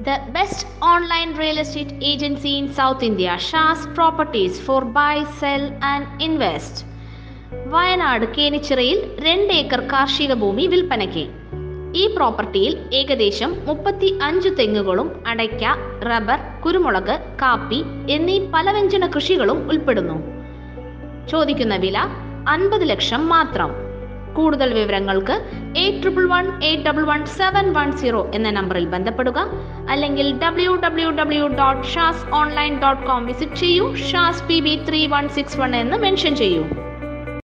The best online real estate agency in South India, Shas Properties for buy, sell and invest. Wayanad കേനിച്ചിറയിൽ രണ്ട് acre കാർഷിക ഭൂമി വിൽപ്പനയ്ക്ക് ഈ പ്രോപ്പർട്ടിയിൽ ഏകദേശം മുപ്പത്തി അഞ്ച് തെങ്ങുകളും അടയ്ക്ക റബ്ബർ കുരുമുളക് കാപ്പി എന്നീ പലവ്യഞ്ജന കൃഷികളും ഉൾപ്പെടുന്നു ചോദിക്കുന്ന വില അൻപത് ലക്ഷം മാത്രം കൂടുതൽ വിവരങ്ങൾക്ക് eight triple one eight double one seven one zero എന്ന നമ്പറിൽ ബന്ധപ്പെടുക അല്ലെങ്കിൽ W W W dot shaz online dot com visit ചെയ്യൂ shaz P B three one six one എന്ന് മെൻഷൻ ചെയ്യൂ